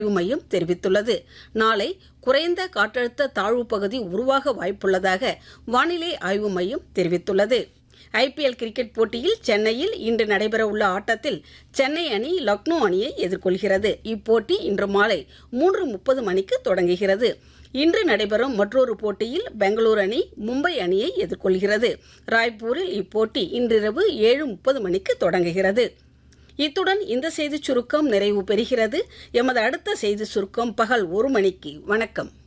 ஆய்வு மையம் தெரிவித்துள்ளது நாளை குறைந்த காற்றழுத்த தாழ்வு பகுதி உருவாக வாய்ப்புள்ளதாக வானிலை ஆய்வு மையம் தெரிவித்துள்ளது ஐபிஎல் கிரிக்கெட் போட்டியில் சென்னையில் இன்று நடைபெறவுள்ள ஆட்டத்தில் சென்னை அணி லக்னோ அணியை எதிர்கொள்கிறது இப்போட்டி இன்று மாலை மூன்று முப்பது மணிக்கு தொடங்குகிறது இன்று நடைபெறும் மற்றொரு போட்டியில் பெங்களூரு அணி மும்பை அணியை எதிர்கொள்கிறது ராய்ப்பூரில் இப்போட்டி இன்றிரவு ஏழு முப்பது மணிக்கு தொடங்குகிறது இத்துடன் இந்த செய்திச் சுருக்கம் நிறைவு பெறுகிறது எமது அடுத்த செய்தி சுருக்கம் பகல் ஒரு மணிக்கு வணக்கம்